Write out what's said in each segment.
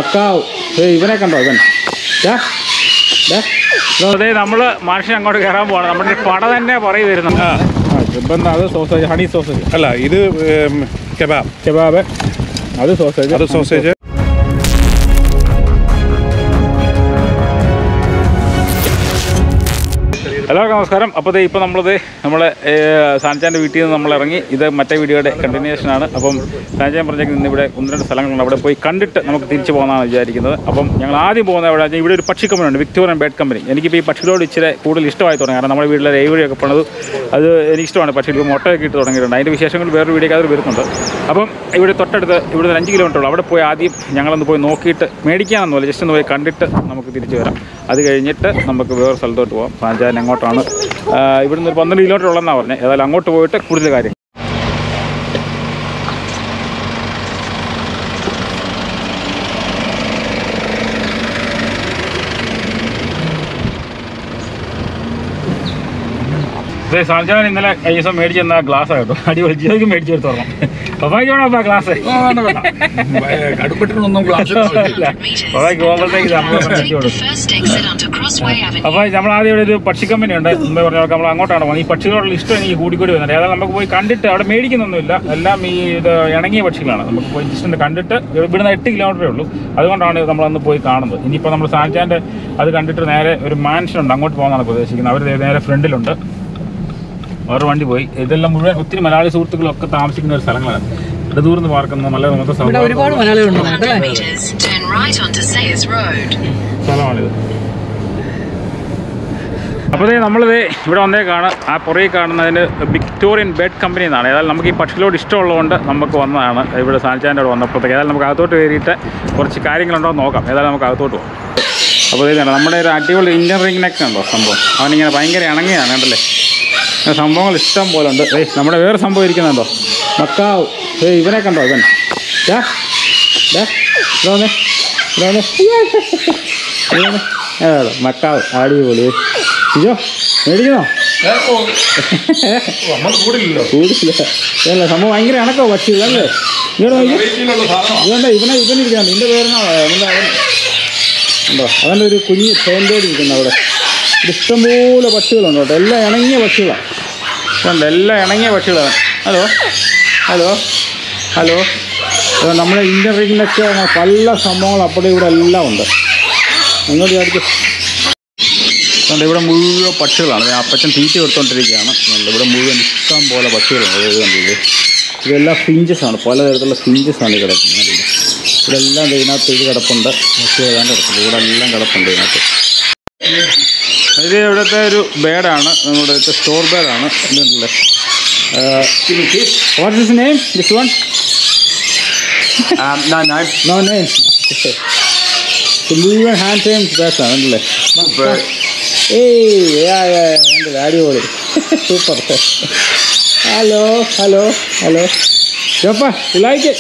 Macaw ഏയ് ഇവനെ കണ്ടോ ഇവൻ ദാ, ദാ. അതെ നമ്മൾ മനുഷ്യൻ അങ്ങോട്ട് കയറാൻ പോവാണ് നമ്മുടെ ഒരു പട തന്നെ പറയി വരുന്നു ആ ഇപ്പം എന്താ അത് സോസേജ് ഹണി സോസേജ് അല്ല ഇത് കെബാബ് കെബാബ് അത് സോസേജ് അത് സോസേജ് എല്ലാവർക്കും നമസ്കാരം അപ്പോൾ ദേ ഇപ്പോൾ നമ്മളത് നമ്മളെ സാൻചാൻ്റെ വീട്ടിൽ നിന്ന് നമ്മൾ ഇറങ്ങി ഇത് മറ്റേ വീഡിയോയുടെ കണ്ടിന്യൂഷൻ ആണ് അപ്പം സാൻചാൻ പറഞ്ഞേക്ക് ഇന്ന് ഇവിടെ ഒന്ന് രണ്ട് സ്ഥലങ്ങളുണ്ട് അവിടെ പോയി കണ്ടിട്ട് നമുക്ക് തിരിച്ചു പോകാമെന്നാണ് വിചാരിക്കുന്നത് അപ്പം ഞങ്ങൾ ആദ്യം പോകുന്നത് എവിടെ വെച്ചാൽ ഇവിടെ ഒരു പക്ഷി കമ്പനി ഉണ്ട് വിക്ടോറിയൻ ബേഡ് കമ്പനി എനിക്കിപ്പോൾ ഈ പക്ഷികളോട് ഇച്ചിരി കൂടുതൽ ഇഷ്ടമായി തുടങ്ങി കാരണം നമ്മുടെ വീട്ടിലെ ഏവഴിയൊക്കെ പണിത് അത് എനിക്കിഷ്ടമാണ് പക്ഷികൾക്ക് മുട്ടയൊക്കെ ഇട്ട് തുടങ്ങിയിട്ടുണ്ട് അതിൻ്റെ വിശേഷങ്ങൾ വേറൊരു വീഡിയോ അത് വരുന്നുണ്ട് അപ്പം ഇവിടെ തൊട്ടടുത്ത് ഇവിടെ നിന്ന് അഞ്ച് കിലോമീറ്റർ ഉള്ളൂ അവിടെ പോയി ആദ്യം ഞങ്ങളൊന്ന് പോയി നോക്കിയിട്ട് മേടിക്കാനൊന്നുമല്ല ജസ്റ്റ് ഒന്ന് പോയി കണ്ടിട്ട് നമുക്ക് തിരിച്ചു വരാം അത് കഴിഞ്ഞിട്ട് നമുക്ക് വേറെ സ്ഥലത്തോട്ട് പോകാം സാഞ്ചാൻ അങ്ങോട്ടാണ് ആ, ഇവിടുന്ന് ഒരു പന്ത്രണ്ട് കിലോമീറ്റർ ഉള്ളതെന്നാണ് പറഞ്ഞത് ഏതായാലും അങ്ങോട്ട് പോയിട്ട് കൂടുതൽ കാര്യം അതെ സാഞ്ചാൻ ഇന്നലെ ഈ ദിവസം മേടിച്ച് തന്ന ഗ്ലാസ് കേട്ടോ അടിപൊളി ജിയോയ്ക്ക് മേടിച്ച് എടുത്ത് തുറന്നു പപ്പായ്ക്ക് വേണം അപ്പോൾ ഗ്ലാസ് കടുപ്പറ്റിനൊന്നും ക്ലാസ് പപ്പായ്ക്ക് പോകുമ്പോഴത്തേക്ക് ഇത് നമ്മൾ മേടിച്ച് Take the കൊടുക്കും first exit onto Crossway Avenue. അപ്പോൾ നമ്മൾ ആദ്യം ഇവിടെ ഒരു പക്ഷി കമ്പനി ഉണ്ട് മുമ്പേ പറഞ്ഞ നമ്മൾ അങ്ങോട്ടാണ് പോകുന്നത് ഈ പക്ഷികളോടുള്ള ഇഷ്ടം എനിക്ക് കൂടിക്കൂടി വന്നിട്ട് ഏതായാലും നമുക്ക് പോയി കണ്ടിട്ട് അവിടെ മേടിക്കുന്നൊന്നുമില്ല എല്ലാം ഈ ഇത് ഇണങ്ങിയ പക്ഷികളാണ് നമുക്ക് പോയി ജസ്റ്റ് ഒന്ന് കണ്ടിട്ട് ഇവിടുന്ന് എട്ട് കിലോമീറ്ററേ ഉള്ളൂ അതുകൊണ്ടാണ് നമ്മളന്ന് പോയി കാണുന്നത് ഇനിയിപ്പോൾ നമ്മൾ സാൻചാൻ്റെ അത് കണ്ടിട്ട് നേരെ ഒരു മാൻഷൻ ഉണ്ട് അങ്ങോട്ട് പോകാനാണ് പ്രതീക്ഷിക്കുന്നത് അവർ നേരെ ഫ്രണ്ടിലുണ്ട് അവരുടെ വണ്ടി പോയി ഇതെല്ലാം മുഴുവൻ ഒത്തിരി മലയാളി സുഹൃത്തുക്കളൊക്കെ താമസിക്കുന്ന ഒരു സ്ഥലങ്ങളാണ് ഇവിടെ ദൂരം നിന്ന് പാർക്കുന്ന നല്ല മൊത്തം സ്ഥലം ഒരുപാട് മലയാളികളുണ്ട് 100 meters, turn right onto Sayers Road. സ്ഥലമാണിത് അപ്പോൾ ദേ നമ്മളിത് ഇവിടെ വന്നേക്കാണ് ആ പുറകെ കാണുന്നതിന് വിക്ടോറിയൻ ബെഡ് കമ്പനി എന്നാണ് ഏതായാലും നമുക്ക് ഈ പക്ഷികളോട് ഇഷ്ടമുള്ളതുകൊണ്ട് നമുക്ക് വന്നതാണ് ഇവിടെ സാൻചാൻ്റെ അവിടെ വന്നപ്പോഴത്തേക്ക് ഏതായാലും നമുക്ക് അകത്തോട്ട് കയറിയിട്ട് കുറച്ച് കാര്യങ്ങളുണ്ടോ എന്ന് നോക്കാം ഏതായാലും നമുക്ക് അകത്തോട്ട് പോകാം അപ്പോൾ ഇത് കണ്ടോ നമ്മുടെ ഒരു അടിപൊളി ഇന്ത്യൻ റിംഗ് നെക്ക് ഉണ്ടോ സംഭവം അവനിങ്ങനെ ഭയങ്കര ഇണങ്ങിയാണ് കണ്ടല്ലേ ഇങ്ങനെ സംഭവങ്ങൾ ഇഷ്ടം പോലെ ഉണ്ട് ഏയ് നമ്മുടെ വേറെ സംഭവം ഇരിക്കുന്നുണ്ടോ മക്കാവ് ഏയ് ഇവനെ കണ്ടോ ഇവൻ ഡാ ഡാ ഇവിടെ വന്നേ ഇവിടെ വന്നേ ഇവിടെ വന്നേ ഏതാ മക്കാവ് അടിപൊളി ഇയ്യോ മേടിക്കണോ നമ്മൾ കൂടില്ലല്ലോ കൂടില്ല അല്ല സംഭവം ഭയങ്കര ഇണക്കോ പക്ഷികളല്ലേ ഇങ്ങോട്ട് നോക്കി ഇതുകൊണ്ട് ഇവനെ ഇവനിരിക്കാണ് നിന്റെ പേരെന്നാ നിന്റെ അവൻ ഉണ്ടോ അവൻ്റെ ഒരു കുഞ്ഞ് തേൻപേടി ഇരിക്കുന്നു അവിടെ ഇത് ഇഷ്ടംപോലെ പക്ഷികളുണ്ട് കേട്ടോ എല്ലാം ഇണങ്ങിയ പക്ഷികളാണ് ഉണ്ട് എല്ലാം ഇണങ്ങിയ പക്ഷികളാണ് ഹലോ ഹലോ ഹലോ ഇത് നമ്മുടെ ഇന്ത്യൻ റീജിയനൊക്കെ പല സംഭവങ്ങൾ അവിടെ ഇവിടെ എല്ലാം ഉണ്ട് അങ്ങോട്ട് ചാടിക്കും അതുകൊണ്ട് ഇവിടെ മുഴുവൻ പക്ഷികളാണ് ദേ അപ്പച്ചൻ തീറ്റ എടുത്തുകൊണ്ടിരിക്കുകയാണ് അതുകൊണ്ട് ഇവിടെ മുഴുവൻ ഇഷ്ടം പോലെ പക്ഷികളുണ്ട് ഇത് കണ്ടില്ലേ ഇതെല്ലാം ഫിഞ്ചസ് ആണ് പലതരത്തിലുള്ള ഫിഞ്ചസ് ആണ് ഈ കിടക്കുന്നത് കണ്ടില്ലേ? ഇതെല്ലാം ദേ ഇതിനകത്ത് ഇത് കിടപ്പുണ്ട് പക്ഷേ ഏതാണ്ട് കിടപ്പുണ്ട് ഇവിടെ എല്ലാം കിടപ്പുണ്ട് ഇതിനകത്ത് ഇത് ഇവിടുത്തെ ഒരു ബേഡാണ് നമ്മുടെ ഇവിടുത്തെ സ്റ്റോർ ബേഡാണ് ഇതുണ്ടല്ലേ what is name this one no, no. No name മുഴുവൻ ഹാൻഡ് ടൈം ബേഡ്സാണ് ഉണ്ടല്ലേ ഏയ് യാ യാ ഉണ്ട് അടിപൊളി സൂപ്പർ ഹലോ ഹലോ ഹലോ ജപ്പ like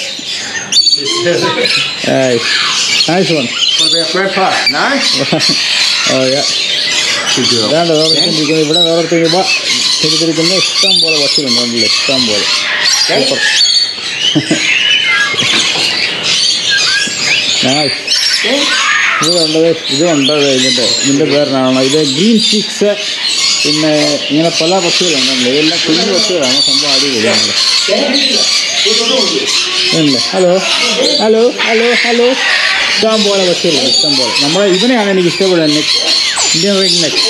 nice one Will be a great part, no? ഓ യാ Good girl. ഇതാണ്ട് വേറെ ഇവിടെ വേറെ തിരിക്കുമ്പോൾ തിരിച്ചിരിക്കുന്ന ഇഷ്ടം പോലെ പക്ഷികളുണ്ട് കണ്ടില്ലേ ഇഷ്ടം പോലെ സൂപ്പർ നൈസ് ഇതുണ്ട് ഇതുണ്ട് ഇതിൻ്റെ ഇതിൻ്റെ പേരിനാണ് ഇത് ഗ്രീൻ ചിക്സ് പിന്നെ ഇങ്ങനെ പല പക്ഷികളുണ്ട് ഇതെല്ലാം കുഞ്ഞു പക്ഷികളാണ് സംഭവം അടിപൊളിയാണ് ഇല്ലേ ഹലോ ഹലോ ഹലോ ഹലോ ഇഷ്ടം പോലെ പക്ഷികളുണ്ട് ഇഷ്ടം പോലെ നമ്മുടെ ഇവനെയാണ് എനിക്ക് ഇഷ്ടപ്പെടുന്നത് നെക്ക് ഇന്ത്യൻ റിംഗ് നെക്ക്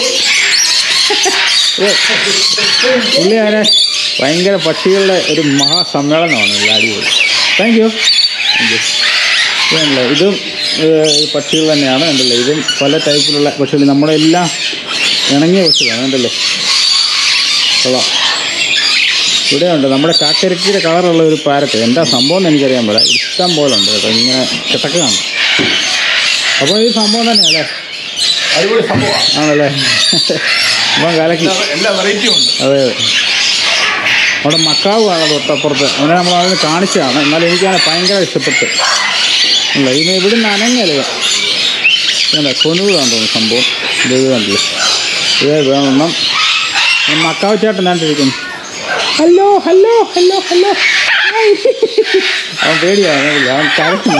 പുള്ളി അങ്ങനെ ഭയങ്കര പക്ഷികളുടെ ഒരു മഹാസമ്മേളനമാണ് ഇവിടെ അടിപൊളി താങ്ക് യു താങ്ക് യു ഇതല്ലേ ഇതും ഏഹ്, പക്ഷികൾ തന്നെയാണ് കണ്ടല്ലേ ഇതും പല ടൈപ്പിലുള്ള പക്ഷികൾ നമ്മുടെ എല്ലാം ഇണങ്ങിയ പക്ഷികളാണ് കണ്ടല്ലേ കൊള്ളാം ഇവിടെ ഉണ്ട് നമ്മുടെ കാക്കരിക്കിയുടെ കളറുള്ള ഒരു പാരറ്റ് എന്താ സംഭവം എന്ന് എനിക്കറിയാൻ പറ്റില്ല ഇഷ്ടം പോലെ ഉണ്ട് കേട്ടോ ഇങ്ങനെ കിടക്കുകയാണ് അപ്പോൾ ഈ സംഭവം തന്നെയല്ലേ അടിപൊളി സംഭവമാണ് ആണല്ലേ അപ്പം കലക്കി എല്ലാ വെറൈറ്റിയും ഉണ്ട് അതെ അതെ അവിടെ മക്കാവ് ആണ് തൊട്ടപ്പുറത്ത് അവനെ നമ്മൾ അതിന് കാണിച്ചതാണ് എന്നാൽ എനിക്കങ്ങനെ ഭയങ്കര ഇഷ്ടപ്പെട്ടു അല്ല ഇത് ഇവിടുന്ന് അനങ്ങല് അല്ല കൊനുവ് കണ്ടു സംഭവം ഇത് ഇത് കണ്ടില്ലേ ഇതേ വേണം മക്കാവ് ചേട്ടൻ കണ്ടിരിക്കുന്നു hello hello hello hello hi. അവൻ പേടിയാണ് അവൻ കരഞ്ഞു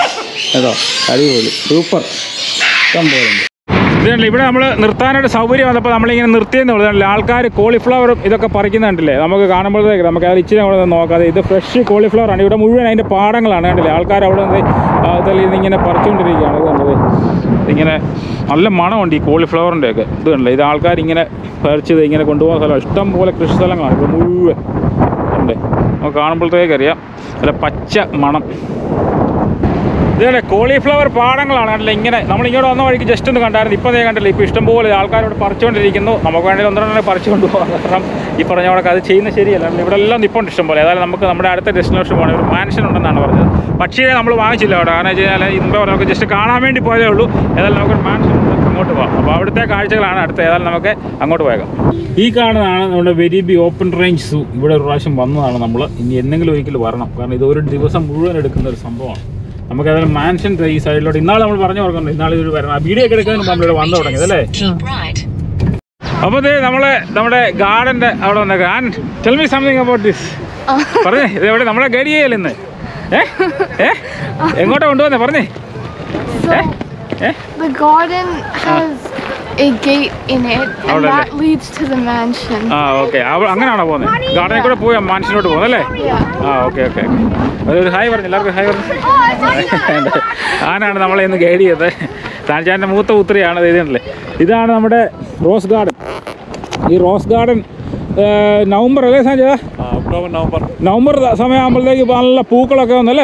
കേട്ടോ അടിപൊളി സൂപ്പർ ഇഷ്ടം പോലെ ഉണ്ട് ഇതുണ്ടല്ലോ ഇവിടെ നമ്മൾ നിർത്താനായിട്ട് സൗകര്യം വന്നപ്പോൾ നമ്മളിങ്ങനെ നിർത്തിയെന്ന് പറയുന്നത് ആൾക്കാർ കോളിഫ്ലവറും ഇതൊക്കെ പറിക്കുന്നുണ്ടല്ലേ നമുക്ക് കാണുമ്പോഴത്തേക്ക് നമുക്ക് അത് ഇച്ചിരി കൂടെ ഒന്ന് നോക്കാതെ ഇത് ഫ്രഷ് കോളിഫ്ലവർ ആണ് ഇവിടെ മുഴുവൻ അതിൻ്റെ പാടങ്ങളാണ് കണ്ടില്ലേ ആൾക്കാർ അവിടെ നിന്ന് അതിൽ ഇങ്ങനെ പറിച്ചുകൊണ്ടിരിക്കുകയാണ് ഇത് കണ്ടത് ഇങ്ങനെ നല്ല മണമുണ്ട് ഈ കോളിഫ്ലവറിൻ്റെ ഒക്കെ ഇത് കണ്ടില്ലേ ഇത് ആൾക്കാർ ഇങ്ങനെ പറിച്ചത് ഇങ്ങനെ കൊണ്ടുപോകുന്ന സ്ഥലം ഇഷ്ടം പോലെ കൃഷി സ്ഥലങ്ങളാണ് ഇവിടെ മുഴുവൻ ഉണ്ട് നമുക്ക് കാണുമ്പോഴത്തേക്ക് അറിയാം നല്ല പച്ച മണം ഇതേ കോളിഫ്ലവർ പാടങ്ങളാണ് കണ്ടില്ല ഇങ്ങനെ നമ്മൾ ഇങ്ങോട്ട് വന്ന വഴിക്ക് ജസ്റ്റ് ഒന്ന് കണ്ടായിരുന്നു ഇപ്പം ദേ കണ്ടില്ല ഇപ്പോൾ ഇഷ്ടംപോലെ ആൾക്കാരോട് പറിച്ചുകൊണ്ടിരിക്കുന്നു നമുക്ക് വേണ്ടി ഒന്നര പറിച്ചു കൊണ്ടുപോകാം കാരണം ഈ പറഞ്ഞ കണക്ക് അത് ചെയ്യുന്നത് ശരിയല്ല കാരണം ഇവിടെ എല്ലാം നിപ്പുണ്ട് ഇഷ്ടംപോലെ ഏതായാലും നമുക്ക് നമ്മുടെ അടുത്ത ഡെസ്റ്റിനേഷൻ പോകണം ഒരു മാൻഷൻ ഉണ്ടെന്നാണ് പറഞ്ഞത് പക്ഷേ നമ്മൾ വാങ്ങിച്ചില്ല അവിടെ കാരണം വെച്ച് കഴിഞ്ഞാൽ ഇന്ന് നമുക്ക് ജസ്റ്റ് കാണാൻ വേണ്ടി പോയതേ ഉള്ളൂ ഏതായാലും നമുക്കൊരു മാൻഷൻ ഉണ്ട് അങ്ങോട്ട് പോകാം അപ്പോൾ അവിടുത്തെ കാഴ്ചകളാണ് അടുത്ത ഏതായാലും നമുക്ക് അങ്ങോട്ട് പോയേക്കാം ഈ കാണുന്നതാണ് നമ്മുടെ വെരിബി ഓപ്പൺ റേഞ്ച് സൂ ഇവിടെ ഒരു പ്രാവശ്യം വന്നതാണ് നമ്മൾ ഇനി എന്തെങ്കിലും ഒരിക്കലും വരണം കാരണം ഇത് ഒരു ദിവസം മുഴുവൻ എടുക്കുന്ന ഒരു സംഭവമാണ് നമുക്ക് ഏതായാലും മാൻഷൻ ഈ സൈഡിലോട്ട് ഇന്നാൾ നമ്മൾ പറഞ്ഞു കൊടുക്കുന്നുണ്ട് ഇന്നാൾ ഒരു വരണം ആ വീഡിയോ ഒക്കെ എടുക്കുന്നതിന് മുമ്പ് നമ്മളിവിടെ വന്നു തുടങ്ങിയത് അല്ലേ Keep right. അപ്പോൾ ഇത് നമ്മളെ നമ്മുടെ ഗാർഡന്റെ അവിടെ വന്നേക്കാം and tell me something about this പറഞ്ഞേ ഇത് എവിടെ നമ്മളെ ഗൈഡ് ചെയ്യല്ലേ ഇന്ന് ഏ ഏ എങ്ങോട്ടാ കൊണ്ടുവന്നേ പറഞ്ഞേ So ഏ the garden has a gate in it, How and does that leads to the mansion. ആ ഓക്കെ അങ്ങനെയാണോ പോകുന്നത് ഗാർഡനിൽ കൂടെ പോയി മാൻഷനിലോട്ട് പോകുന്നല്ലേ Yeah. ആ ഓക്കെ ഓക്കെ ഒരു ഹായ് പറഞ്ഞു എല്ലാവർക്കും ഹായ് പറഞ്ഞു ആനാണ് നമ്മളെ ഇന്ന് ഗൈഡ് ചെയ്തത് താൻചാൻ്റെ മൂത്ത പുത്രിയാണ് ഇത് ഇതുണ്ടല്ലേ ഇതാണ് നമ്മുടെ റോസ് ഗാർഡൻ ഈ റോസ് ഗാർഡൻ നവംബർ അല്ലേ സാഞ്ചാ ഒക്ടോബർ നവംബർ നവംബർ സമയമാകുമ്പോഴത്തേക്ക് നല്ല പൂക്കളൊക്കെ വന്നല്ലേ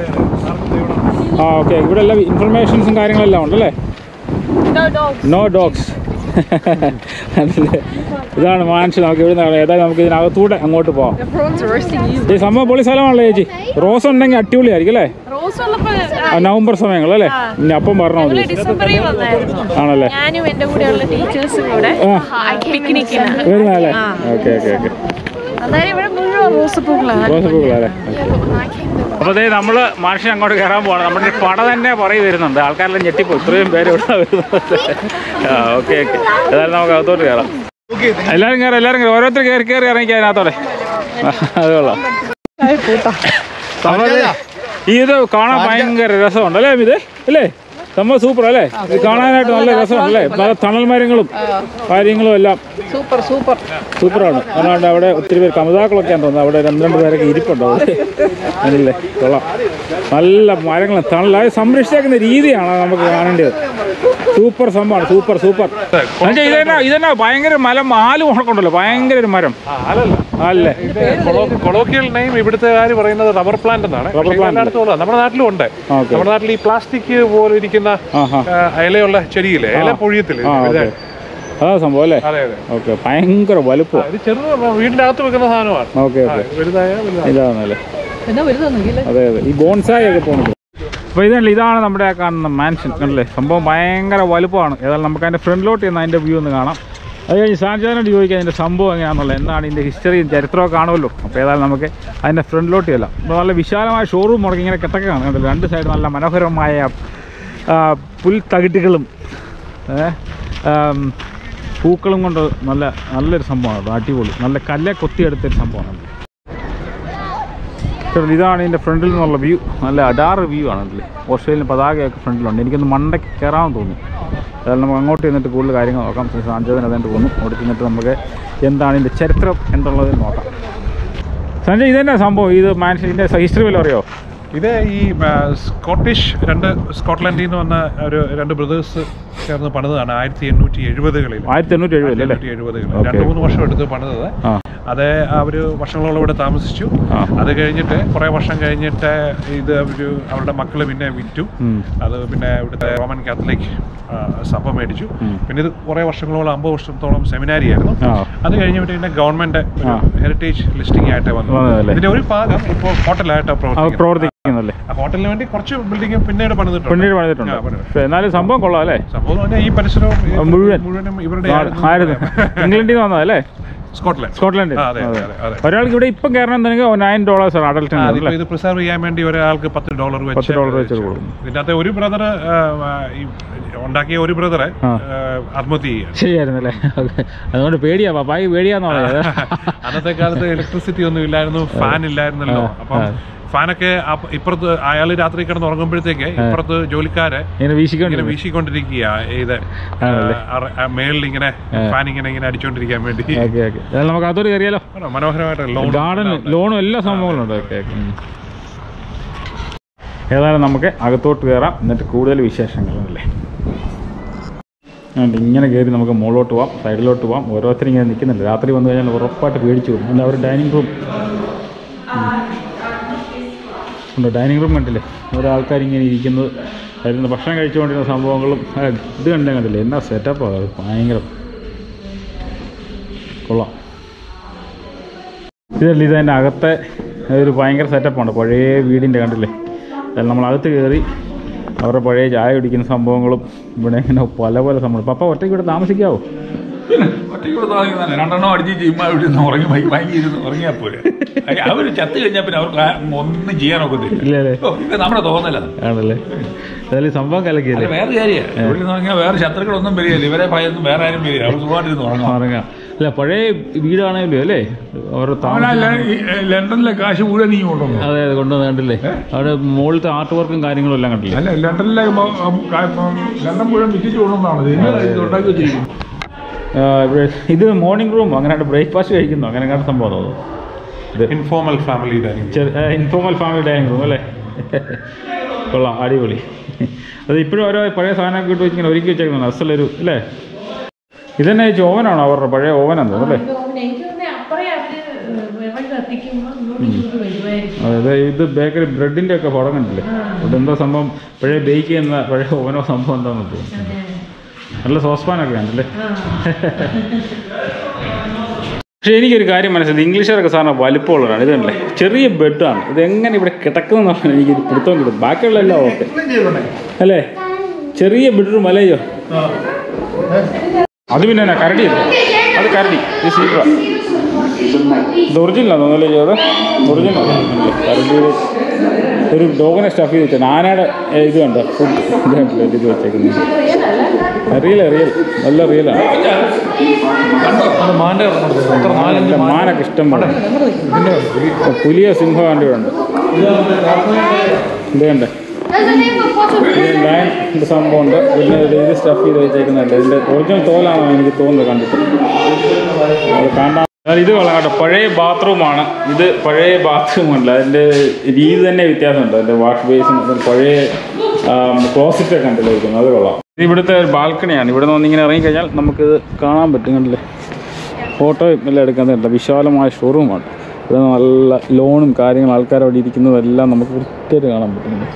ആ ഓക്കെ ഇവിടെ എല്ലാം ഇൻഫർമേഷൻസും കാര്യങ്ങളെല്ലാം ഉണ്ടല്ലേ No dogs. നോ ഡോഗ്സ് ഇതാണ് മാൻഷൻ നമുക്ക് ഇവിടെ നിന്ന് ഏതായാലും നമുക്ക് ഇതിനകത്തൂടെ അങ്ങോട്ട് പോവാം ഈ സംഭവം പൊളി സ്ഥലമാണല്ലോ ചേച്ചി റോസ് ഉണ്ടെങ്കിൽ അടിപൊളിയായിരിക്കും അല്ലേ റോസ് ഉള്ളപ്പോ ആ, നവംബർ സമയങ്ങൾ അല്ലേ ഇനി അപ്പം പറഞ്ഞാൽ മതി ഡിസംബറിൽ വന്നായിരുന്നു ആണല്ലേ ഞാനും എന്റെ കൂടെയുള്ള ടീച്ചേഴ്സും കൂടെ ആ പിക്നിക്കിന് വരുന്നല്ലേ ഓക്കെ ഓക്കെ ഓക്കെ അതായത് ഇവിടെ മുഴുവൻ റോസപ്പൂക്കളാണ് റോസ് പൂക്കളല്ലേ Yeah, but when I came, there അപ്പോൾ അതേ നമ്മൾ മനുഷ്യൻ അങ്ങോട്ട് കയറാൻ പോവാണ് നമ്മുടെ ഈ പട തന്നെ പറയി വരുന്നുണ്ട് ആൾക്കാരെല്ലാം ഞെട്ടിപ്പോയി ഇത്രയും പേര് ഇവിടെ വരുന്നത് ആ ഓക്കെ ഓക്കെ ഏതായാലും നമുക്ക് അകത്തോട്ട് കയറാം എല്ലാവരും കയറി എല്ലാവരും കയറി ഓരോരുത്തർ കയറി കയറി ഇറങ്ങി അതിനകത്തോടെ അത് കൊള്ളാം നമ്മളത് ഈ ഇത് കാണാൻ ഭയങ്കര രസമുണ്ട് അല്ലേ ഇത് അല്ലേ സംഭവം സൂപ്പർ അല്ലേ ഇത് കാണാനായിട്ട് നല്ല രസമുണ്ട് അല്ലേ നല്ല തണൽ മരങ്ങളും കാര്യങ്ങളും എല്ലാം സൂപ്പർ സൂപ്പർ സൂപ്പറാണ് അതുകൊണ്ട് അവിടെ ഒത്തിരി പേര് കമിതാക്കളൊക്കെ തോന്നുന്നു അവിടെ രണ്ട് രണ്ട് പേരൊക്കെ ഇരിപ്പുണ്ടോ അവിടെ അല്ലേ കൊള്ളാം നല്ല മരങ്ങൾ തണലായി സംരക്ഷിച്ചേക്കുന്ന രീതിയാണ് നമുക്ക് കാണേണ്ടത് സൂപ്പർ സംഭവമാണ് സൂപ്പർ സൂപ്പർ എന്നുവെച്ചാൽ ഇതെന്നാ ഇതെന്നാ ഭയങ്കര മരം ആല് ഉണക്കുണ്ടല്ലോ ഭയങ്കര ഒരു മരം അല്ലേ കൊളോക്കിയൽ നെയിം ഇവിടുത്തെ കാര് പറയുന്നത് റബ്ബർ പ്ലാന്റ് എന്നാണ് Rubber പക്ഷേ plant. എല്ലായിടത്തും ഉള്ളത് നമ്മുടെ നാട്ടിലും ഉണ്ട് ഓക്കെ നമ്മുടെ നാട്ടിൽ ഈ പ്ലാസ്റ്റിക് പോലെ ഇരിക്കുന്ന ആഹാ ആ, ഇലയുള്ള ചെടിയില്ലേ ഇല പൊഴിയത്തില്ല ആ ഓക്കെ അതാ സംഭവം അല്ലേ അതെ അതെ ഓക്കെ ഭയങ്കര വലുപ്പം ഇത് ചെറുത് വീടിന്റെ അകത്ത് വെക്കുന്ന സാധനമാണ് ഓക്കെ ഓക്കെ വലുതായ വലുതായ ഇതാണല്ലേ എന്നാ വരുന്നൊന്നുമില്ല അതെ അതെ ഈ ബോൺസായി ഒക്കെ പോകുന്നത് അപ്പോൾ ഇതല്ല ഇതാണ് നമ്മുടെ ആ കാണുന്ന മാൻഷൻ കണ്ടല്ലേ സംഭവം ഭയങ്കര വലുപ്പമാണ് ഏതായാലും നമുക്ക് അതിൻ്റെ ഫ്രണ്ടിലോട്ട് ചെന്ന് അതിൻ്റെ വ്യൂ ഒന്ന് കാണാം അത് കഴിഞ്ഞ് സാഞ്ചാനോട് ചോദിക്കാം അതിൻ്റെ സംഭവം എങ്ങനെയാണെന്നുള്ളത് എന്താണ് ഇതിൻ്റെ ഹിസ്റ്ററിയും ചരിത്രമൊക്കെ കാണുമല്ലോ അപ്പോൾ ഏതായാലും നമുക്ക് അതിൻ്റെ ഫ്രണ്ടിലോട്ട് ചെല്ലാം അപ്പോൾ നല്ല വിശാലമായ ഷോറൂം മുടക്കി ഇങ്ങനെ കിട്ടൊക്കെ കാണും കണ്ടല്ലോ രണ്ട് സൈഡ് നല്ല മനോഹരമായ ആ, പുൽത്തകിട്ടുകളും ഏ, ആം, പൂക്കളും കൊണ്ട് നല്ല നല്ലൊരു സംഭവമാണ് കേട്ടോ അടിപൊളി നല്ല കല്ലെ കൊത്തിയെടുത്തൊരു സംഭവമാണ് ചേട്ടാ ഇതാണ് ഇതിൻ്റെ ഫ്രണ്ടിൽ നിന്നുള്ള വ്യൂ നല്ല അഡാറ് വ്യൂ ആണ് അതിൽ ഓസ്ട്രേലിയൻ പതാകയൊക്കെ ഫ്രണ്ടിലുണ്ട് എനിക്കൊന്ന് മണ്ടയ്ക്ക് കയറാമെന്ന് തോന്നുന്നു അതായത് നമുക്ക് അങ്ങോട്ട് ചെന്നിട്ട് കൂടുതൽ കാര്യങ്ങൾ നോക്കാം സാഞ്ചേതൻ അതുകൊണ്ട് പോകുന്നു അവിടെ ചെന്നിട്ട് നമുക്ക് എന്താണ് ഇതിൻ്റെ ചരിത്രം എന്നുള്ളത് നോക്കാം സഞ്ജയ് ഇതെന്നാ സംഭവം ഇത് മാൻഷൻ്റെ ഹിസ്റ്ററി വല്ലതും അറിയോ ഇത് ഈ ആ, സ്കോട്ടിഷ് രണ്ട് സ്കോട്ട്ലൻഡിൽ നിന്ന് വന്ന ഒരു രണ്ട് ബ്രദേഴ്സ് ചേർന്ന് പണിതാണ് ആയിരത്തി എണ്ണൂറ്റി എഴുപതുകളിൽ ആയിരത്തി എണ്ണൂറ്റി എഴുപതിൽ അല്ലേ എണ്ണൂറ്റി എഴുപതുകളിൽ Okay. രണ്ട് മൂന്ന് വർഷം എടുത്ത് പണിതത് ആ അത് അവർ വർഷങ്ങളോളം ഇവിടെ താമസിച്ചു ആ. അത് കഴിഞ്ഞിട്ട് കുറേ വർഷം കഴിഞ്ഞിട്ട് ഇത് ഒരു അവരുടെ മക്കൾ പിന്നെ വിറ്റു ഉം. അത് പിന്നെ ഇവിടുത്തെ റോമൻ കാത്തലിക് ആ, സഭ മേടിച്ചു ഉം. പിന്നെ ഇത് കുറേ വർഷങ്ങളോളം അമ്പത് വർഷത്തോളം സെമിനാരി ആയിരുന്നു ആ അത് കഴിഞ്ഞ് പിന്നെ ഗവൺമെന്റ് ഒരു ആ. ഹെറിറ്റേജ് ലിസ്റ്റിംഗ് ആയിട്ട് വന്നു വന്നതല്ലേ? ഇതിന്റെ ഒരു ഭാഗം ഇപ്പോൾ ഹോട്ടലായിട്ട് അത് പ്രവർത്തിക്കുന്നു പ്രവർത്തിക്കുന്നല്ലേ ആ ഹോട്ടലിന് വേണ്ടി കുറച്ച് ബിൽഡിംഗ് പിന്നീട് പണിതിട്ടുണ്ട് പിന്നീട് പണിതിട്ടുണ്ട് ആ, പണിതിട്ടുണ്ട്. പക്ഷേ എന്നാലും സംഭവം കൊള്ളാം അല്ലേ സംഭവം എന്ന് പറഞ്ഞാൽ ഈ പരിസരവും ഈ മുഴുവൻ. മുഴുവനും ഇവരുടെ ആയിരുന്നു ഇംഗ്ലണ്ടിൽ നിന്ന് വന്നതല്ലേ സ്കോട്ട്ലൻഡ് സ്കോട്ട്ലൻഡ് ആ, അതെ, അതെ, അതെ, അതെ. ഒരാൾക്ക് ഇവിടെ ഇപ്പം കയറണം എന്നുണ്ടെങ്കിൽ നയൻ ഡോളേഴ്സ് ആണ് അഡൽട്ടിന് ആ, അല്ലേ അതിപ്പോ ഇത് പ്രിസർവ് ചെയ്യാൻ വേണ്ടി ഒരാൾക്ക് പത്ത് ഡോളർ വെച്ച് പത്ത് ഡോളർ വെച്ച് കൊടുക്കും. ഇതിന്റെ അകത്ത് ഒരു ബ്രദർ ഉണ്ടാക്കിയ ഒരു ബ്രദറെ ആ. ആത്മഹത്യ ചെയ്യുക ശരിയായിരുന്നല്ലേ ഓക്കെ അതുകൊണ്ട് പേടിയാ പപ്പായി പേടിയാന്ന് പറയുന്നത് അന്നത്തെ കാലത്ത് ഇലക്ട്രിസിറ്റി ഒന്നും ഇല്ലായിരുന്നു ഫാൻ ഇല്ലായിരുന്നല്ലോ ആ, അപ്പം ആ. ഫാനൊക്കെ അപ്പ- ഇപ്പുറത്ത് അയാൾ രാത്രി കിടന്ന് ഉറങ്ങുമ്പോഴത്തേക്ക് ഇപ്പുറത്ത് ജോലിക്കാരെ ഇങ്ങനെ ഇങ്ങനെ വീശിക്കൊണ്ട് വീശിക്കൊണ്ടിരിക്കുക ഇത് മേളിൽ ഇങ്ങനെ ഫാൻ ഇങ്ങനെ ഇങ്ങനെ അടിച്ചോണ്ടിരിക്കാൻ വേണ്ടി ഓക്കെ ഓക്കെ അതായത് നമുക്ക് അകത്തോട്ട് കയറിയാലോ ആണോ, മനോഹരമായിട്ട് ലോൺ ഗാർഡൻ ലോണും എല്ലാ സംഭവങ്ങളും ഉണ്ട് ഓക്കെ ഓക്കെ ഏതായാലും നമുക്ക് അകത്തോട്ട് കയറാം എന്നിട്ട് കൂടുതൽ വിശേഷങ്ങളല്ലേ അതുകൊണ്ട് ഇങ്ങനെ കയറി നമുക്ക് മുകളിലോട്ട് പോവാം സൈഡിലോട്ട് പോവാം ഓരോരുത്തരും ഇങ്ങനെ നിൽക്കുന്നുണ്ട് രാത്രി വന്നു കഴിഞ്ഞാൽ ഉറപ്പായിട്ട് പേടിച്ചു പോകും അല്ല അവർ ഡൈനിങ് റൂം ഉണ്ട് ഡൈനിങ് റൂം കണ്ടില്ലേ ഓരോ ആൾക്കാർ ഇങ്ങനെ ഇരിക്കുന്നത് വരുന്ന ഭക്ഷണം കഴിച്ചുകൊണ്ടിരുന്ന സംഭവങ്ങളും ആ, ഇത് കണ്ടേ കണ്ടില്ലേ എന്നാ സെറ്റപ്പാണ് അത് ഭയങ്കര കൊള്ളാം ഇതല്ല ഇതതിൻ്റെ അകത്തെ ഒരു ഭയങ്കര സെറ്റപ്പാണ് പഴയ വീടിൻ്റെ കണ്ടില്ലേ അതിൽ നമ്മൾ അകത്ത് കയറി അവരുടെ പഴയ ചായ കുടിക്കുന്ന സംഭവങ്ങളും ഇവിടെ ഇങ്ങനെ പല പല സംഭവം പപ്പ ഒറ്റയ്ക്ക് ഇവിടെ താമസിക്കാവോ ഒറ്റയ്ക്കൂടെ താമസിക്കുന്നതല്ല രണ്ടെണ്ണം അടിച്ച് ജിമ്മ ഇവിടെ നിന്ന് ഉറങ്ങി വൈകി വൈകിയിരുന്ന് ഉറങ്ങിയാൽ പോരെ അവർ ചത്ത് കഴിഞ്ഞാൽ പിന്നെ അവർക്ക് ആ- ഒന്നും ചെയ്യാനൊക്കത്തില്ല ഇല്ല അല്ലേ ഓ, ഇത് നമ്മുടെ തോന്നലാണ് ആണല്ലേ അതായത് സംഭവം അല്ല കലക്കിയല്ലേ വേറെ കാര്യമാണ് ഇവിടെ നിന്ന് ഉറങ്ങിയാൽ വേറെ ശത്രുക്കളൊന്നും വരികയില്ല ഇവരെ ഭയൊന്നും വേറെ ആരും വരിക അവർ സുഖമായിട്ടിരുന്ന് ഉറങ്ങാം ഉറങ്ങാം അല്ല പഴയ വീടാണെങ്കിലും അല്ലേ അവരുടെ താമസം ലണ്ടനിലെ കാശ് മുഴുവൻ നീ കൊണ്ടുവന്നു അതെ അതെ കൊണ്ടുവന്ന് കണ്ടില്ലേ അവിടെ മുകളിലത്തെ ആർട്ട് വർക്കും കാര്യങ്ങളും എല്ലാം കണ്ടില്ലേ അല്ല ലണ്ടനിലെ മ- ഉം, കാ- ഉം, ലണ്ടൻ മുഴുവൻ വിറ്റിച്ച് കൊണ്ടുവന്നാണ് ഇത് ഉണ്ടാക്കി വെച്ചിരിക്കുന്നത് ആ, ഇവിടെ ഇത് മോർണിംഗ് റൂം അങ്ങനെ ബ്രേക്ക്ഫാസ്റ്റ് കഴിക്കുന്നു അങ്ങനെ കണ്ട സംഭവം തോന്നുന്നു ഇത് informal family dining informal family dining room അല്ലേ കൊള്ളാം അടിപൊളി അത് ഇപ്പോഴും ഓരോ പഴയ സാധനമൊക്കെ ഇട്ട് വെച്ചിങ്ങനെ ഒരുക്കി വെച്ചേക്കുന്നുണ്ട് അസലൊരു അല്ലേ ഇതന്നെ ചേച്ചി ഓവനാണോ അവരുടെ പഴയ ഓവനാന്ന് തോന്നുന്നു അല്ലേ എനിക്ക് തോന്നുന്നത് അപ്പറേ അവര് വെള്ളം കത്തിക്കുമ്പോൾ ഇങ്ങോട്ട് ചൂട് വരുമായിരിക്കും അതായത് ഇത് ബേക്കറി ബ്രെഡിൻ്റെ ഒക്കെ പടം കണ്ടില്ലേ ഇവിടെ എന്തോ സംഭവം പഴയ ബേക്ക് ചെയ്യുന്ന പഴയ ഓവനോ സംഭവം എന്താണെന്ന് തോന്നുന്നു നല്ല സോസ്പാനൊക്കെ ഉണ്ടല്ലേ പക്ഷേ എനിക്കൊരു കാര്യം മനസ്സിലായി ഇംഗ്ലീഷുകാരൊക്കെ സാറിന് വലിപ്പമുള്ളതാണ് ഇതല്ലേ ചെറിയ ബെഡാണ് ഇത് എങ്ങനെ ഇവിടെ കിടക്കുന്നതാണ് എനിക്ക് പിടുത്തം കിട്ടും ബാക്കിയുള്ള എല്ലാം ഓക്കെ അല്ലേ ചെറിയ ബെഡ്റൂം അല്ലയോ അത് പിന്നെ എന്നാ കരടി അല്ലേ? അത് കരടി ഇത് സീക്ര ഇത് ഒറിജിനലാണോ തോന്നല്ലേ ചെയ്തത് ഒറിജിനൽ കരടിയുടെ ഒരു ഡോഗിനെ സ്റ്റഫ് ചെയ്ത് വെച്ചാൽ ആനയുടെ ഏ, ഇത് കണ്ടോ ഫുഡ് ഇത് കണ്ടില്ലേ ഇത് വെച്ചേക്കുന്നത് റിയൽ റിയൽ നല്ല റിയലാണ് നല്ല മാനൊക്കെ ഇഷ്ടം പോലെ ഇപ്പൊ പുലിയോ സിംഹോ കണ്ടി ഇവിടെ ഉണ്ട് ഇത് കണ്ടേ ഇത് സംഭവം ഉണ്ട് പിന്നെ ഇത് ഇത് സ്റ്റഫ് ചെയ്ത് വെച്ചേക്കുന്നുണ്ട് ഇതിൻ്റെ ഒറിജിനൽ തോലാണോ എനിക്ക് തോന്നുന്നത് കണ്ടിട്ട് അത് കാണാൻ എന്നാൽ ഇത് കൊള്ളാം കേട്ടോ പഴയ ബാത്റൂമാണ് ഇത് പഴയ ബാത്റൂമല്ല അതിൻ്റെ രീതി തന്നെ വ്യത്യാസമുണ്ട് അതിൻ്റെ വാഷ് ബേസും അതിന് പഴയ ക്ലോസറ്റ് ഒക്കെ ഉണ്ടല്ലോ ഇരിക്കുന്നത് അത് കൊള്ളാം ഇത് ഇവിടുത്തെ ഒരു ബാൽക്കണിയാണ് ഇവിടെ നിന്ന് ഇങ്ങനെ ഇറങ്ങിക്കഴിഞ്ഞാൽ നമുക്കിത് കാണാൻ പറ്റും കണ്ടില്ലേ ഫോട്ടോയും എല്ലാം എടുക്കുന്നുണ്ട് വിശാലമായ ഷോറൂമാണ് ഇവിടെ നല്ല ലോണും കാര്യങ്ങളും ആൾക്കാർ അവിടെ ഇരിക്കുന്നതെല്ലാം നമുക്ക് കൃത്യമായിട്ട് കാണാൻ പറ്റുന്നുണ്ട്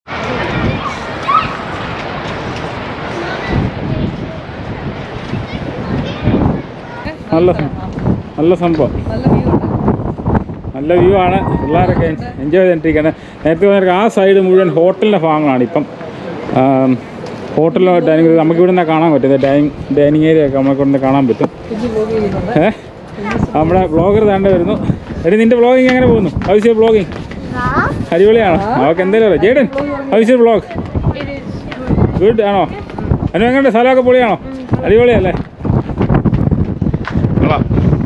നല്ല നല്ല സംഭവം നല്ല വ്യൂ ആണ് പിള്ളേരൊക്കെ എൻജോയ് ചെയ്തിട്ടിരിക്കുകയാണ് നേരത്തെ പറഞ്ഞ ആ സൈഡ് മുഴുവൻ ഹോട്ടലിൻ്റെ ഭാഗങ്ങളാണ് ഇപ്പം ഹോട്ടലിലോ ഡൈനിങ് നമുക്ക് ഇവിടെ നിന്ന് കാണാൻ പറ്റും ഡൈനിങ് ഡൈനിങ് ഏരിയ ഒക്കെ നമുക്ക് ഇവിടെ കാണാൻ പറ്റും ഏ നമ്മുടെ ബ്ലോഗർ താണ്ട വരുന്നു എടി നിന്റെ ബ്ലോഗിങ് എങ്ങനെ പോകുന്നു ഹൗസ് യുവർ ബ്ലോഗിങ് അടിപൊളിയാണോ ഓക്കെ എന്തായാലും പറയാം Jaden how's your blog good ആണോ അനു എങ്ങനെ സ്ഥലമൊക്കെ പൊളിയാണോ അടിപൊളിയല്ലേ കൊള്ളാം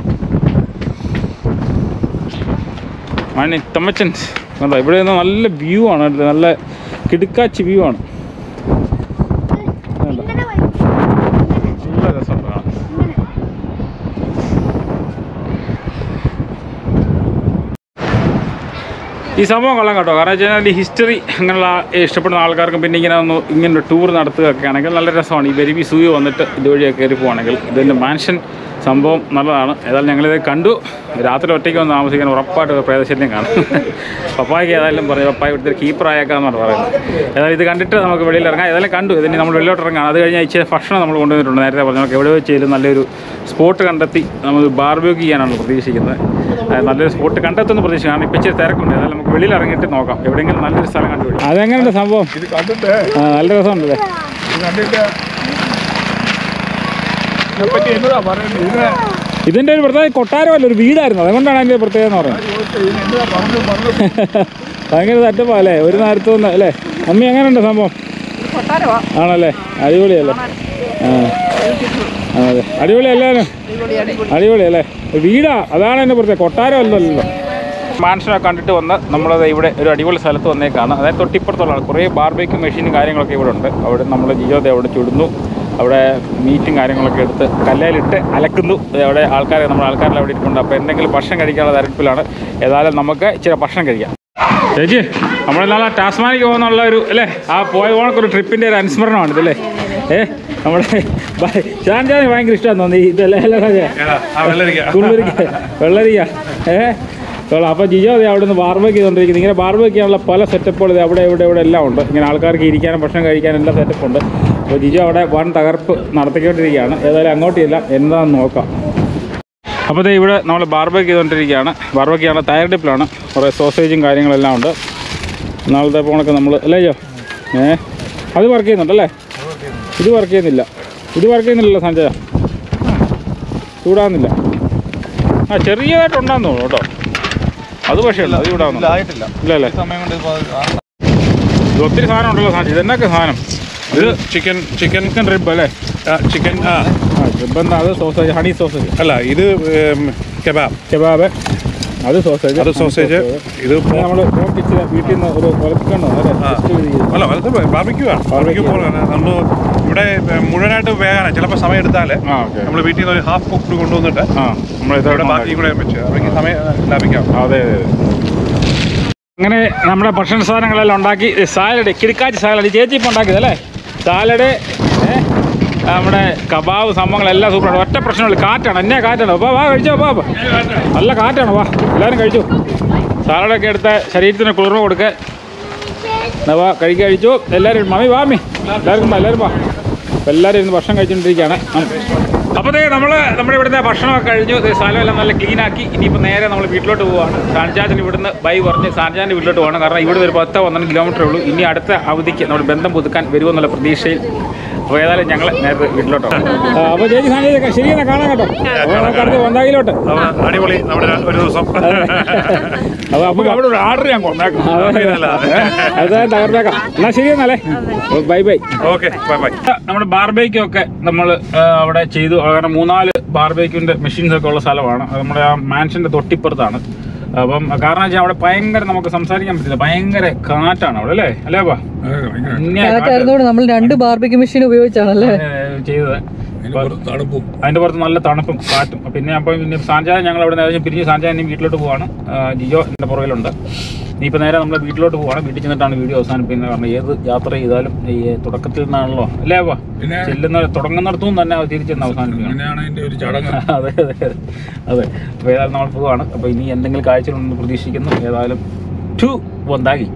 മണി തമ്മച്ചൻസ് കണ്ടോ ഇവിടെ നിന്ന് നല്ല വ്യൂ ആണ് കേട്ടോ. നല്ല കിടുക്കാച്ചി വ്യൂ ആണ് കണ്ടോ? നല്ല രസമുണ്ട് കാണാൻ ഈ സംഭവം കൊള്ളാം കേട്ടോ കാരണം വെച്ച് കഴിഞ്ഞാൽ ഈ ഹിസ്റ്ററി അങ്ങനെയുള്ള ഇഷ്ടപ്പെടുന്ന ആൾക്കാർക്കും പിന്നെ ഇങ്ങനെ ഒന്ന് ഇങ്ങനെ ടൂർ നടത്തുകയൊക്കെ ആണെങ്കിൽ നല്ല രസമാണ് ഈ വെരിബി സൂയി വന്നിട്ട് ഇതുവഴിയൊക്കെ കയറി പോവാണെങ്കിൽ ഇതിൻ്റെ മാൻഷൻ സംഭവം നല്ലതാണ് ഏതായാലും ഞങ്ങളിത് കണ്ടു രാത്രി ഒറ്റയ്ക്ക് വന്ന് താമസിക്കാൻ ഉറപ്പായിട്ട് പ്രേതശല്യം കാണും പപ്പായ്ക്ക് ഏതായാലും പറഞ്ഞു പപ്പായ ഇവിടുത്തെ കീപ്പറായേക്കാന്നാണ് പറയുന്നത് ഏതായാലും ഇത് കണ്ടിട്ട് നമുക്ക് വെളിയിൽ ഇറങ്ങാം ഏതായാലും കണ്ടു ഇതിന് നമ്മൾ വെളിയിലോട്ട് ഇറങ്ങാം അത് കഴിഞ്ഞാൽ ഇച്ചിരി ഭക്ഷണം നമ്മൾ കൊണ്ടുവന്നിട്ടുണ്ട് നേരത്തെ പറഞ്ഞു നമുക്ക് എവിടെ വെച്ചാലും നല്ലൊരു സ്പോട്ട് കണ്ടെത്തി നമ്മൾ ബാർബ്യൂക്ക് ചെയ്യാനാണ് പ്രതീക്ഷിക്കുന്നത് ഏഹ് നല്ലൊരു സ്പോട്ട് കണ്ടെത്തുന്ന പ്രതീക്ഷിക്കുകയാണ് ഇപ്പം ഇച്ചിരി തിരക്കുണ്ട് ഏതായാലും നമുക്ക് വെളിയിൽ ഇറങ്ങിയിട്ട് നോക്കാം എവിടെയെങ്കിലും നല്ലൊരു സ്ഥലം കണ്ടുപിടിക്കും അതെങ്ങനെയുണ്ട് സംഭവം ഇത് കണ്ടിട്ട് ആ, നല്ല രസമുണ്ടല്ലേ ഇത് കണ്ടിട്ട് ഇതിനെപ്പറ്റി എന്നതാ പറയുന്നത് ഇതിനെ ഇതിൻ്റെ ഒരു പ്രത്യേക കൊട്ടാരമല്ല ഒരു വീടായിരുന്നു അതുകൊണ്ടാണ് അതിൻ്റെ പ്രത്യേകത എന്ന് പറയുന്നത് ഇതിന് എന്നതാ പറഞ്ഞു പറഞ്ഞു ഭയങ്കര തട്ടപ്പാ അല്ലേ ഒരു നേരത്ത് നിന്ന് അല്ലേ അമ്മി എങ്ങനെയുണ്ട് സംഭവം ആണല്ലേ അടിപൊളിയല്ലേ ആ ആ, അതെ അടിപൊളി അല്ലാലും അടിപൊളി അല്ലേ വീടാ അതാണ് എൻ്റെ പ്രത്യേകം കൊട്ടാരം അല്ലല്ലോ മാൻഷനൊക്കെ കണ്ടിട്ട് വന്ന് നമ്മളത് ഇവിടെ ഒരു അടിപൊളി സ്ഥലത്ത് വന്നേക്കാണ് അതായത് തൊട്ടിപ്പുറത്തുള്ള കുറേ ബാർബേക്കും മെഷീനും കാര്യങ്ങളൊക്കെ ഇവിടെ ഉണ്ട് അവിടെ നമ്മൾ ജിയോ ദേ അവിടെ ചുടുന്നു അവിടെ മീറ്റും കാര്യങ്ങളൊക്കെ എടുത്ത് കല്ലേലിട്ട് അലക്കുന്നു ദേ അവിടെ ആൾക്കാരെ നമ്മൾ ആൾക്കാരെല്ലാം അവിടെ ഇരിപ്പുണ്ട് അപ്പോൾ എന്തെങ്കിലും ഭക്ഷണം കഴിക്കാനുള്ള തരത്തിലാണ് ഏതായാലും നമുക്ക് ഇച്ചിരി ഭക്ഷണം കഴിക്കാം ചേച്ചി നമ്മളെന്നാളെ ടാസ്മാനിക്ക് പോകുന്നുള്ള ഒരു അല്ലേ ആ പോയ പോണക്ക് ഒരു ട്രിപ്പിൻ്റെ ഒരു അനുസ്മരണമാണ് ഇതല്ലേ ഏ നമ്മുടെ ചാൻചാന് ഭയങ്കര ഇഷ്ടമാണെന്ന് തോന്നി ഇതല്ലേ അല്ലേ രാജേ? ആ വെള്ളരിക്ക കുളിരിക്ക വെള്ളരിക്ക ഏ കൊള്ളാം അപ്പോൾ ജിജോ അതെ അവിടെ നിന്ന് ബാർബേക്ക് ചെയ്തുകൊണ്ടിരിക്കുന്നത് ഇങ്ങനെ ബാർബേക്ക് ചെയ്യാനുള്ള പല സെറ്റപ്പുകൾ ഇത് അവിടെ ഇവിടെ ഇവിടെ എല്ലാം ഉണ്ട് ഇങ്ങനെ ആൾക്കാർക്ക് ഇരിക്കാനും ഭക്ഷണം കഴിക്കാനും എല്ലാം സെറ്റപ്പ് ഉണ്ട് അപ്പോൾ ജിജോ അവിടെ വൺ തകർപ്പ് നടത്തിക്കൊണ്ടിരിക്കുകയാണ് ഏതായാലും അങ്ങോട്ട് ഇല്ല എന്താണെന്ന് നോക്കാം അപ്പോൾ ദേ ഇവിടെ നമ്മൾ ബാർബേക്ക് ചെയ്തുകൊണ്ടിരിക്കുകയാണ് ബാർബേക്ക് ചെയ്യാനുള്ള തയ്യാറെടുപ്പിലാണ് കുറേ സോസേജും കാര്യങ്ങളെല്ലാം ഉണ്ട് നാളത്തെ പോണൊക്കെ നമ്മൾ അല്ലേ ജോ ഏ അത് വർക്ക് ചെയ്യുന്നുണ്ടല്ലേ ഇത് വർക്ക് ചെയ്യുന്നില്ല ഇത് വർക്ക് ചെയ്യുന്നില്ലല്ലോ സഞ്ജയ ചൂടാകുന്നില്ല ആ ചെറിയതായിട്ടുണ്ടാന്ന് തോന്നുന്നു കേട്ടോ അത് പക്ഷേ ഉണ്ട് അത് ചൂടാകുന്നു ആയിട്ടില്ല ഇല്ല അല്ലേ സമയം കൊണ്ട് ഇപ്പൊ ആ ഇത് ഒത്തിരി സാധനം ഉണ്ടല്ലോ സാധനം ഇതെന്നൊക്കെ സാധനം ഇത് ചിക്കൻ ചിക്കൻ ചിക്കൻ റിബ് അല്ലേ ചിക്കൻ ആ ആ റിബ് എന്താ അത് സോസേജ് ഹണി സോസേജ് അല്ല ഇത് കബാബ് കബാബ് അത് സോസേജ് അത് സോസേജ് ഇത് പോ- നമ്മൾ ഇച്ചിരി വീട്ടിൽ നിന്ന് ഒരു കുളത്തിക്കണ്ടോ അല്ലേ ആ. Just ഇത് ചെയ്ത്. അല്ല അത് ബാർബിക്യൂ ആണ് ബാർബിക്യൂ പോലാണ് നമ്മൾ ഇവിടെ മുഴുവനായിട്ട് വേകാനാണ് ചിലപ്പോൾ സമയം എടുത്താൽ ആ ഓക്കെ നമ്മൾ വീട്ടിൽ നിന്ന് ഒരു ഹാഫ് കുക്ക്ഡ് കൊണ്ടുവന്നിട്ട് ആ നമ്മളിത് ഇവിടെ ബാക്കി കൂടെ വെച്ച് അവർക്ക് സമയം ലാഭിക്കാം അതെ അതെ അതെ. അങ്ങനെ നമ്മുടെ ഭക്ഷണ സാധനങ്ങളെല്ലാം ഉണ്ടാക്കി സാലഡ് കിടക്കാച്ചി സാലഡ് ചേച്ചി ഇപ്പം ഉണ്ടാക്കിയത് അല്ലേ സാലഡ് ഏ, നമ്മുടെ കബാബ് സംഭവങ്ങളെല്ലാം സൂപ്പറാണ് ഒറ്റ പ്രശ്നമുള്ളൂ കാറ്റാണ് എന്നെ കാറ്റാണ് വാ വാ കഴിച്ചോ വാ വാ. നല്ല കാറ്റാണ് വാ എല്ലാവരും കഴിച്ചു സാലഡൊക്കെ എടുത്ത് ശരീരത്തിന് കുളിർമ കൊടുക്കുക എന്നാ വാ കഴിക്കുക കഴിച്ചു എല്ലാവരും മമ്മി വാ മമ്മി എല്ലാവർക്കും വാ എല്ലാവരും വാ അപ്പോൾ എല്ലാവരും ഇരുന്ന് ഭക്ഷണം കഴിച്ചുകൊണ്ടിരിക്കുകയാണ് അപ്പോൾ ദേ നമ്മൾ നമ്മുടെ ഇവിടുത്തെ ഭക്ഷണമൊക്കെ കഴിഞ്ഞു ദേ സ്ഥലമെല്ലാം നല്ല ക്ലീൻ ആക്കി ഇനിയിപ്പോൾ നേരെ നമ്മൾ വീട്ടിലോട്ട് പോവുകയാണ് സാൻചാച്ചൻ ഇവിടുന്ന് ബൈ പറഞ്ഞ് സാൻചാൻ്റെ വീട്ടിലോട്ട് പോകണം കാരണം ഇവിടെ ഒരു പത്ത് പന്ത്രണ്ട് കിലോമീറ്റർ ഉള്ളൂ ഇനി അടുത്ത അവധിക്ക് നമ്മൾ ബന്ധം പുതുക്കാൻ വരുമെന്നുള്ള പ്രതീക്ഷയിൽ അപ്പോൾ ഏതായാലും ഞങ്ങൾ നേരത്തെ വീട്ടിലോട്ട് അപ്പോൾ ചേച്ചി സാൻചാ ശരി എന്നാൽ കാണാം കേട്ടോ അപ്പോൾ നമുക്ക് അടുത്ത് വന്താകിലോട്ട് അപ്പോൾ അടിപൊളി നമ്മുടെ ഒരു ദിവസം അപ്പോൾ നമുക്ക് അവിടെ ഒരു ആർഡർ ഞാൻ കൊണ്ടാക്കും അത് തകർത്തേക്കാം എന്നാൽ ശരി എന്നാലേ bye bye okay bye bye നമ്മുടെ ബാർബേക്യൂ ഒക്കെ നമ്മൾ അവിടെ ചെയ്തു കാരണം മൂന്നാല് ബാർബേക്യൂന്റെ മെഷീൻസ് ഒക്കെ ഉള്ള സ്ഥലമാണ് അത് നമ്മുടെ ആ മാൻഷന്റെ തൊട്ടിപ്പുറത്താണ് അപ്പം കാരണം വെച്ചാൽ അവിടെ ഭയങ്കര നമുക്ക് സംസാരിക്കാൻ പറ്റില്ല ഭയങ്കര കാറ്റാണ് അവിടെ അല്ലേ അല്ലേ അപ്പാ ഇങ്ങനെ കാറ്റ് കാറ്റായിരുന്നോണ്ട് നമ്മൾ രണ്ട് ബാർബിക്ക് മെഷീൻ ഉപയോഗിച്ചാണല്ലേ ഏ, ചെയ്തത് തണുപ്പും അതിന്റെ പുറത്ത് നല്ല തണുപ്പും കാറ്റും പിന്നെ അപ്പം പിന്നെ സാഞ്ചായ ഞങ്ങൾ അവിടെ ഏകദേശം പിരിഞ്ഞ് സാഞ്ചായ ഇനി വീട്ടിലോട്ട് പോവാണ് ആ, ജിയോ എൻ്റെ പുറകിലുണ്ട് ഇനിയിപ്പോൾ നേരെ നമ്മൾ വീട്ടിലോട്ട് പോവാണ് വീട്ടിൽ ചെന്നിട്ടാണ് വീഡിയോ അവസാനിപ്പിക്കുന്നത് കാരണം ഏത് യാത്ര ചെയ്താലും ഈ തുടക്കത്തിൽ നിന്നാണല്ലോ അല്ലേ അപ്പാ പിന്നെ ചെല്ലുന്ന തുടങ്ങുന്നിടത്തും തന്നെ തിരിച്ചെന്ന് അവസാനിപ്പിക്കണം അങ്ങനെയാണ് അതിന്റെ ഒരു ചടങ്ങ് അതെ അതെ അതെ അതെ അപ്പോൾ ഏതായാലും നമ്മൾ പോവാണ് അപ്പോൾ ഇനി എന്തെങ്കിലും കാഴ്ചകളുണ്ടെന്ന് പ്രതീക്ഷിക്കുന്നു ഏതായാലും ടു വന്താകി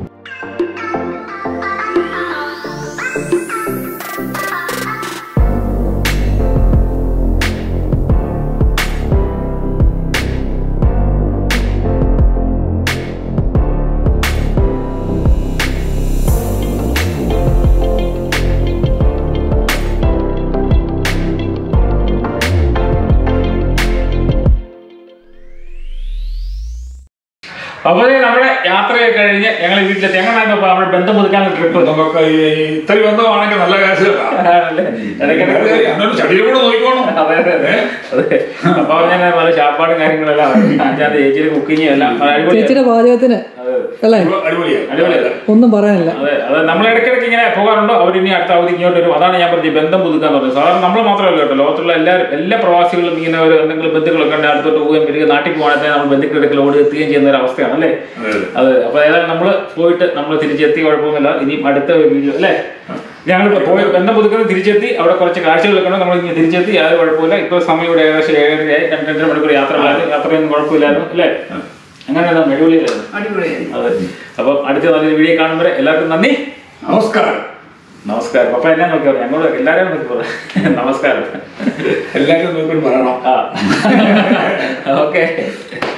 അപ്പോൾ നമ്മുടെ യാത്രയൊക്കെ കഴിഞ്ഞ് ഞങ്ങൾ വീട്ടിലെത്തി ഞങ്ങളായിരുന്നു ഇപ്പോൾ നമ്മുടെ ബന്ധം പുതുക്കാനുള്ള ട്രിപ്പ് നമുക്ക് ഈ ഇത്ര ബന്ധമാണെങ്കിൽ നല്ല കാശ് കിട്ടാം. ഇടയ്ക്കിടയ്ക്ക് എന്നിട്ട് ശരീരം കൂടെ നോക്കിക്കോണം അതെ അതെ അതെ അതെ അപ്പൊ ഞാൻ നല്ല ചാപ്പാടും കാര്യങ്ങളെല്ലാം അഞ്ചാം ചേച്ചിയുടെ കുക്കിങ്ങും എല്ലാം അടിപൊളിയായിരുന്നു. ചേച്ചിയുടെ പാചകത്തിന് അതെ അല്ലേ അടിപൊളിയായി അടിപൊളിയായിരുന്നു ഒന്നും പറയാനില്ല അതെ അതെ നമ്മൾ ഇടയ്ക്കിടയ്ക്ക് ഇങ്ങനെ പോകാറുണ്ടോ അവർ ഇനി അടുത്ത അവധി ഇങ്ങോട്ട് വരും അതാണ് ഞാൻ പറഞ്ഞത് ബന്ധം പുതുക്കാന്ന് പറഞ്ഞത് സാധാരണ നമ്മൾ മാത്രമല്ല കേട്ടോ ലോകത്തുള്ള എല്ലാവരും എല്ലാ പ്രവാസികളും ഇങ്ങനെ ഒരു എന്തെങ്കിലും ബന്ധുക്കളൊക്കെ ഉണ്ട് അടുത്തോട്ട് പോവുകയും വരിക നാട്ടിൽ പോകാനത്തെ നമ്മൾ ബന്ധുക്കളുടെ ഓടി എത്തുകയും ചെയ്യുന്ന ഒരു അവസ്ഥയാണ് അല്ലേ അതെ അപ്പൊ ഏതായാലും നമ്മൾ പോയിട്ട് നമ്മൾ തിരിച്ചെത്തി കുഴപ്പമൊന്നുമില്ല ഇനി അടുത്ത വീഡിയോ അല്ലേ ഞങ്ങൾ പോയി ബന്ധം പുതുക്കുന്നത് തിരിച്ചെത്തി അവിടെ കുറച്ച് കാഴ്ചകളൊക്കെ ഉണ്ട് നമ്മൾ ഇങ്ങനെ തിരിച്ചെത്തി യാതൊരു കുഴപ്പമില്ല ഇപ്പോൾ സമയം ഇവിടെ ഏകദേശം ഏഴരയായി രണ്ട് രണ്ടര മണിക്കൂർ യാത്ര ഉണ്ടായിരുന്നു യാത്രയൊന്നും കുഴപ്പമില്ലായിരുന്നു അല്ലേ അങ്ങനെ അടിപൊളിയായിരുന്നു അതെ അപ്പം അടുത്ത നല്ലൊരു വീഡിയോ കാണുമ്പോൾ എല്ലാവർക്കും നന്ദി നമസ്കാരം നമസ്കാരം പപ്പ എന്നെ നോക്കി പറഞ്ഞു ഞങ്ങളോട് എല്ലാവരെയും നോക്കി പറഞ്ഞു നമസ്കാരം എല്ലാവരും നോക്കി പറയണം ആ ഓക്കെ